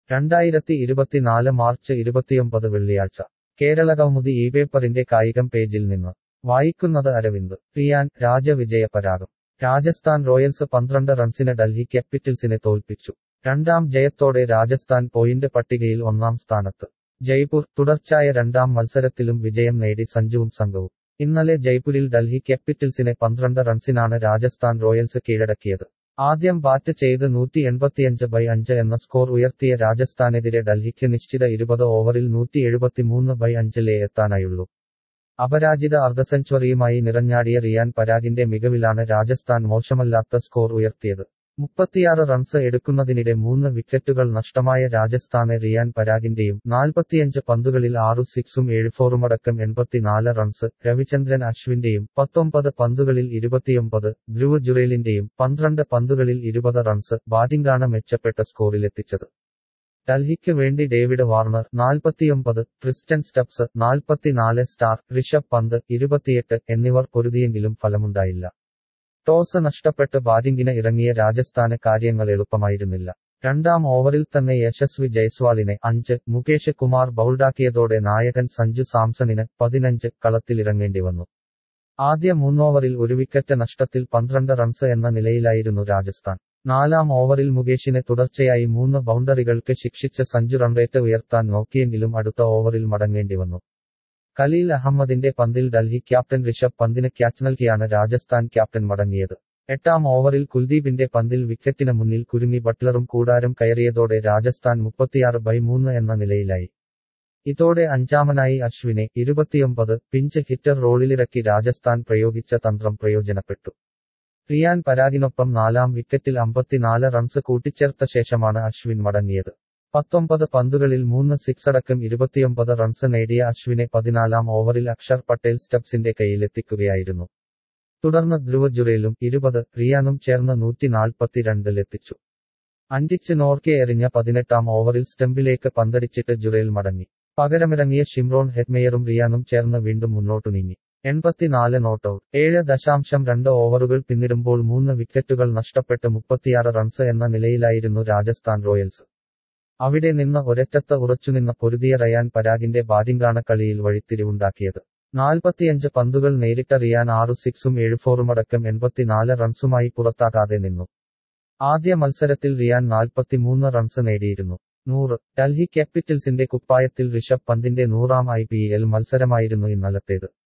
രണ്ടായിരത്തി ഇരുപത്തിനാല് മാർച്ച് ഇരുപത്തിയൊമ്പത് വെള്ളിയാഴ്ച കേരളകൗമുദി ഈ പേപ്പറിന്റെ കായികം പേജിൽ നിന്ന് വായിക്കുന്നത് അരവിന്ദ് റിയാൻ രാജവിജയ പരാഗം രാജസ്ഥാൻ റോയൽസ് പന്ത്രണ്ട് റൺസിന് ഡൽഹി ക്യാപിറ്റൽസിനെ തോൽപ്പിച്ചു രണ്ടാം ജയത്തോടെ രാജസ്ഥാൻ പോയിന്റ് പട്ടികയിൽ ഒന്നാം സ്ഥാനത്ത് ജയ്പൂർ തുടർച്ചയായ രണ്ടാം മത്സരത്തിലും വിജയം നേടി സഞ്ജുവും സംഘവും ഇന്നലെ ജയ്പൂരിൽ ഡൽഹി ക്യാപിറ്റൽസിനെ പന്ത്രണ്ട് റൺസിനാണ് രാജസ്ഥാൻ റോയൽസ് കീഴടക്കിയത് ആദ്യം ബാറ്റ് ചെയ്ത് നൂറ്റി എൺപത്തിയഞ്ച് ബൈ അഞ്ച് എന്ന സ്കോർ ഉയർത്തിയ രാജസ്ഥാനെതിരെ ഡൽഹിക്ക് നിശ്ചിത ഇരുപത് ഓവറിൽ നൂറ്റി എഴുപത്തിമൂന്ന് ബൈ അഞ്ചിലേ എത്താനായുള്ളൂ അപരാജിത അർദ്ധസെഞ്ചുറിയുമായി നിറഞ്ഞാടിയ റിയാൻ പരാഗിന്റെ മികവിലാണ് രാജസ്ഥാൻ മോശമല്ലാത്ത സ്കോർ ഉയർത്തിയത് മുപ്പത്തിയാറ് റൺസ് എടുക്കുന്നതിനിടെ മൂന്ന് വിക്കറ്റുകൾ നഷ്ടമായ രാജസ്ഥാനെ റിയാൻ പരാഗിന്റെയും നാൽപ്പത്തിയഞ്ച് പന്തുകളിൽ ആറു സിക്സും ഏഴ് ഫോറുമടക്കം എൺപത്തിനാല് റൺസ് രവിചന്ദ്രൻ അശ്വിന്റെയും പത്തൊമ്പത് പന്തുകളിൽ ഇരുപത്തിയൊമ്പത് ധ്രുവ് ജുറേലിന്റെയും പന്ത്രണ്ട് പന്തുകളിൽ ഇരുപത് റൺസ് ബാറ്റിംഗാണ് മെച്ചപ്പെട്ട സ്കോറിലെത്തിച്ചത് ഡൽഹിക്ക് വേണ്ടി ഡേവിഡ് വാർണർ നാൽപ്പത്തിയൊമ്പത് ക്രിസ്റ്റൻ സ്റ്റപ്സ് നാൽപ്പത്തിനാല് സ്റ്റാർ ഋഷഭ് പന്ത് ഇരുപത്തിയെട്ട് എന്നിവർ പൊരുതിയെങ്കിലും ഫലമുണ്ടായില്ല ടോസ് നഷ്ടപ്പെട്ട് ബാറ്റിംഗിന് ഇറങ്ങിയ രാജസ്ഥാന് കാര്യങ്ങൾ എളുപ്പമായിരുന്നില്ല രണ്ടാം ഓവറിൽ തന്നെ യശസ്വി ജയ്സ്വാളിനെ അഞ്ച് മുകേഷ് കുമാർ ബൗൾഡാക്കിയതോടെ നായകൻ സഞ്ജു സാംസണിന് പതിനഞ്ച് കളത്തിലിറങ്ങേണ്ടി വന്നു ആദ്യ മൂന്നോവറിൽ ഒരു വിക്കറ്റ് നഷ്ടത്തിൽ പന്ത്രണ്ട് റൺസ് എന്ന നിലയിലായിരുന്നു രാജസ്ഥാൻ നാലാം ഓവറിൽ മുകേഷിനെ തുടർച്ചയായി മൂന്ന് ബൗണ്ടറികൾക്ക് ശിക്ഷിച്ച സഞ്ജു റൺറേറ്റ് ഉയർത്താൻ നോക്കിയെങ്കിലും അടുത്ത ഓവറിൽ മടങ്ങേണ്ടി വന്നു ഖലീൽ അഹമ്മദിന്റെ പന്തിൽ ഡൽഹി ക്യാപ്റ്റൻ ഋഷഭ് പന്തിന് ക്യാച്ച് നൽകിയാണ് രാജസ്ഥാൻ ക്യാപ്റ്റൻ മടങ്ങിയത് എട്ടാം ഓവറിൽ കുൽദീപിന്റെ പന്തിൽ വിക്കറ്റിന് മുന്നിൽ കുരുങ്ങി ബട്ട്ലറും കൂടാരം കയറിയതോടെ രാജസ്ഥാൻ മുപ്പത്തിയാറ് ബൈ മൂന്ന് എന്ന നിലയിലായി ഇതോടെ അഞ്ചാമനായി അശ്വിനെ ഇരുപത്തിയൊമ്പത് പിഞ്ച് ഹിറ്റർ റോളിലിറക്കി രാജസ്ഥാൻ പ്രയോഗിച്ച തന്ത്രം പ്രയോജനപ്പെട്ടു റിയാൻ പരാഗിനൊപ്പം നാലാം വിക്കറ്റിൽ അമ്പത്തിനാല് റൺസ് കൂട്ടിച്ചേർത്ത ശേഷമാണ് അശ്വിൻ മടങ്ങിയത് പത്തൊമ്പത് പന്തുകളിൽ മൂന്ന് സിക്സടക്കം ഇരുപത്തിയൊമ്പത് റൺസ് നേടിയ അശ്വിനെ പതിനാലാം ഓവറിൽ അക്ഷർ പട്ടേൽ സ്റ്റബ്സിന്റെ കയ്യിലെത്തിക്കുകയായിരുന്നു തുടർന്ന് ധ്രുവ ജുറേലും ഇരുപത് റിയാനും ചേർന്ന് നൂറ്റി നാൽപ്പത്തിരണ്ടിലെത്തിച്ചു അഞ്ചിച്ച് നോർക്കെ എറിഞ്ഞ പതിനെട്ടാം ഓവറിൽ സ്റ്റംപിലേക്ക് പന്തടിച്ചിട്ട് ജുറേൽ മടങ്ങി പകരമിറങ്ങിയ ഷിംറോൺ ഹെറ്റ്മെയറും റിയാനും ചേർന്ന് വീണ്ടും മുന്നോട്ടു നീങ്ങി എൺപത്തിനാല് നോട്ടൌട്ട് ഏഴ് ദശാംശം രണ്ട് ഓവറുകൾ പിന്നിടുമ്പോൾ മൂന്ന് വിക്കറ്റുകൾ നഷ്ടപ്പെട്ട് മുപ്പത്തിയാറ് റൺസ് എന്ന നിലയിലായിരുന്നു രാജസ്ഥാൻ റോയൽസ് അവിടെ നിന്ന് ഒരറ്റത്ത് ഉറച്ചുനിന്ന പൊരുതിയ റയാൻ പരാഗിന്റെ ബാറ്റിംഗാണ് കളിയിൽ വഴിത്തിരിവുണ്ടാക്കിയത് നാൽപ്പത്തിയഞ്ച് പന്തുകൾ നേരിട്ട റിയാൻ ആറു സിക്സും ഏഴ് ഫോറുമടക്കം എൺപത്തിനാല് റൺസുമായി പുറത്താകാതെ നിന്നു ആദ്യ മത്സരത്തിൽ റിയാൻ നാൽപ്പത്തിമൂന്ന് റൺസ് നേടിയിരുന്നു നൂറ് ഡൽഹി ക്യാപിറ്റൽസിന്റെ കുപ്പായത്തിൽ ഋഷഭ് പന്തിന്റെ നൂറാം ഐ പി എൽ മത്സരമായിരുന്നു ഇന്നലത്തേത്